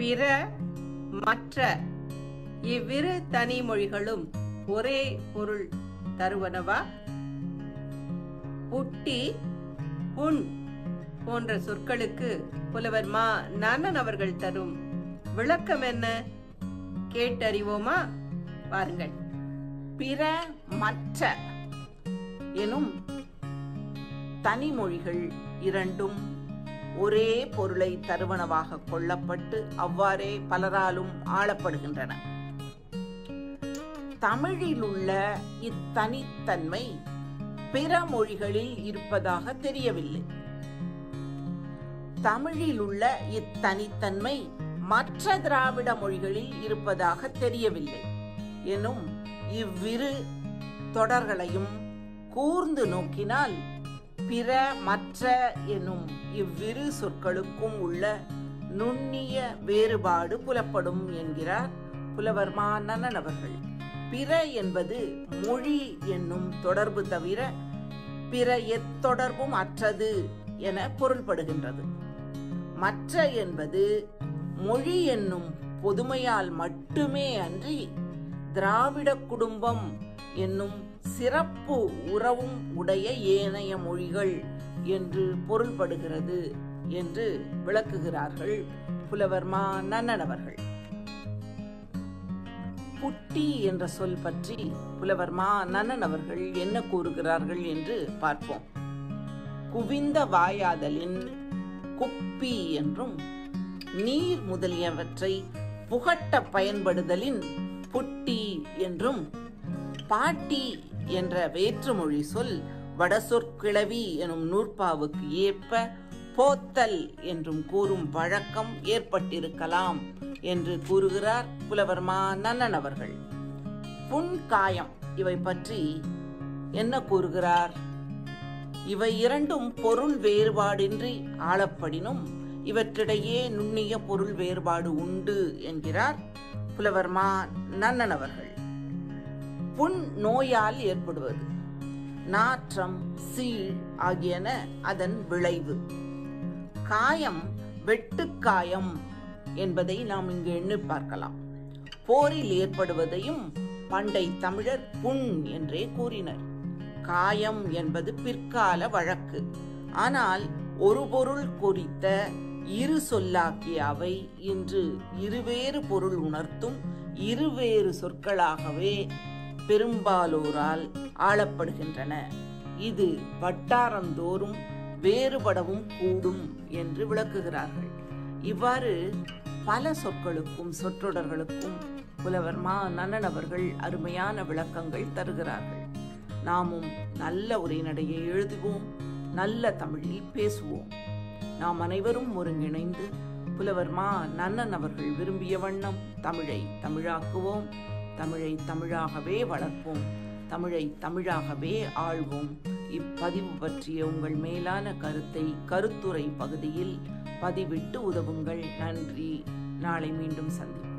பிற மற்ற இவ்விரு தனி மொழிகளும் ஒரே பொருள் தருவனவா புட்டி புண் போன்ற சொற்களுக்கு புலவர் மா நன்னன் அவர்கள் தரும் விளக்கம் என்ன கேட்டறிவோமா பாருங்கள் பிற மற்ற எனும் தனிமொழிகள் இரண்டும் ஒரே பொருளை தருவனவாக கொள்ளப்பட்டு அவ்வாறே பலராலும் ஆளப்படுகின்றன தமிழில் உள்ள இத்தனித்தன்மை பிற மொழிகளில் இருப்பதாக தெரியவில்லை தமிழில் உள்ள இத்தனித்தன்மை மற்ற திராவிட மொழிகளில் இருப்பதாக தெரியவில்லை எனும் இவ்விரு தொடர்களையும் கூர்ந்து நோக்கினால் பிற மற்ற எனும் இவ்விரு சொற்களுக்கும் உள்ள நுண்ணிய வேறுபாடு புலப்படும் என்கிறார் புலவர் மா நன்னன் அவர்கள் பிற என்பது மொழி என்னும் தொடர்பு தவிர பிற எத்தொடர்பும் அற்றது என பொருள்படுகின்றது மற்ற என்பது மொழி என்னும் பொதுமையால் மட்டுமே அன்றி திராவிட குடும்பம் என்னும் சிறப்பு உறவும் உடைய ஏனைய மொழிகள் என்று பொருள்படுகிறது என்று விளக்குகிறார்கள் புலவர் மா நன்னன் அவர்கள் புட்டி என்ற சொல் பற்றி புலவர் மா நன்னன் அவர்கள் என்ன கூறுகிறார்கள் என்று பார்ப்போம் குவிந்த வாயாதலின் குப்பி என்றும் நீர் முதலியவற்றை புகட்ட பயன்படுதலின் புட்டி என்றும் பாட்டி என்ற வேற்றுமொழி சொல் வடசொற்கிழவி எனும் நூற்பாவுக்கு ஏற்ப போத்தல் என்றும் கூறும் வழக்கம் ஏற்பட்டிருக்கலாம் என்று கூறுகிறார் புலவர் மா நன்னன் அவர்கள் புண்காயம் இவை பற்றி என்ன கூறுகிறார் இவை இரண்டும் பொருள் வேறுபாடின்றி ஆளப்படினும் இவற்றிடையே நுண்ணிய பொருள் வேறுபாடு உண்டு என்கிறார் புலவர் மா நன்னன் அவர்கள் புண் நோயால் ஏற்படுவது நாற்றம் சீழ் ஆகியன அதன் விளைவு காயம் வெட்டுக்காயம் என்பதை நாம் இங்கு எண்ணி பார்க்கலாம் போரில் ஏற்படுவதையும் பண்டை தமிழர் புண் என்றே கூறினர் காயம் என்பது பிற்கால வழக்கு ஆனால் ஒரு பொருள் குறித்த இரு சொல்லாக்கிய அவை இன்று இருவேறு பொருள் உணர்த்தும் இருவேறு சொற்களாகவே பெரும்பாலோரால் ஆளப்படுகின்றன இது வட்டாரந்தோறும் வேறுபடவும் கூடும் என்று விளக்குகிறார்கள் இவ்வாறு பல சொற்களுக்கும் சொற்றொடர்களுக்கும் புலவர் மா நன்னன் அவர்கள் அருமையான விளக்கங்கள் தருகிறார்கள் நாமும் நல்ல உரைநடையை எழுதுவோம் நல்ல தமிழில் பேசுவோம் நாம் அனைவரும் ஒருங்கிணைந்து புலவர் மா நன்னன் அவர்கள் விரும்பிய வண்ணம் தமிழை தமிழாக்குவோம் தமிழை தமிழாகவே வளர்ப்போம் தமிழை தமிழாகவே ஆள்வோம் இப்பதிவு பற்றிய உங்கள் மேலான கருத்தை கருத்துரை பகுதியில் பதிவிட்டு உதவுங்கள் நன்றி நாளை மீண்டும் சந்திப்போம்